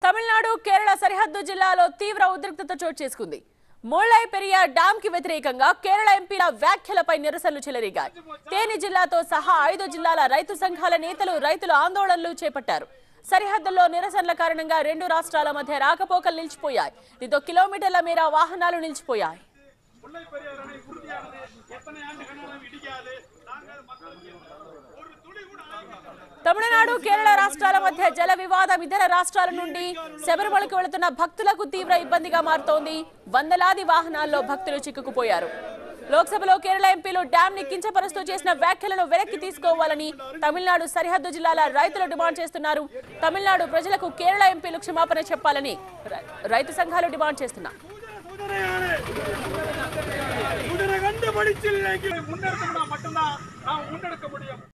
తమిళనాడు కేరళ సరిహద్దు జిల్లాలో తీవ్ర ఉద్రిక్తత చోటు చేసుకుంది ముళ్ళై పెరియార్ డ్యామ్ కి వ్యతిరేకంగా కేరళ ఎంపీల వ్యాఖ్యలపై నిరసనలు చెలరేగాయి తేని జిల్లాతో సహా ఐదు జిల్లాల రైతు సంఘాల నేతలు రైతుల ఆందోళనలు చేపట్టారు సరిహద్దుల్లో నిరసనల కారణంగా రెండు రాష్ట్రాల మధ్య రాకపోకలు నిలిచిపోయాయి దీంతో కిలోమీటర్ల మేర వాహనాలు నిలిచిపోయాయి முல்லை பெரியார் அணை உறுதியானது எத்தனை ஆண்டுகளாலும் இடிக்காது நாங்கள் மக்களுக்கு ஒரு துளி கூட ஆகாது. తమిళనాడు కేరళ రాష్ట్రాల మధ్య జల వివాదం ఇతర రాష్ట్రాల నుండి శబరిమలకు వెళుతున్న భక్తులకు తీవ్ర ఇబ్బందిగా మారుతోంది వందలాది వాహనాల్లో భక్తులు చిక్కుకుపోయారు లోక్సభలో కేరళ ఎంపీలు డ్యామ్ ని కించపరుస్తూ చేసిన వ్యాఖ్యలను వెనక్కి తీసుకోవాలని తమిళనాడు సరిహద్దు జిల్లాల రైతులు డిమాండ్ చేస్తున్నారు తమిళనాడు ప్రజలకు కేరళ ఎంపీలు క్షమాపణ చెప్పాలని రై- రైతు సంఘాలు డిమాండ్ చేస్తున్నారు குதிரையானே. குதிரை கண்டு படிச்சில்லைக்கு முன்னெடுத்தோம்னா மட்டும்தான் நாம் முன்னெடுக்க முடியும்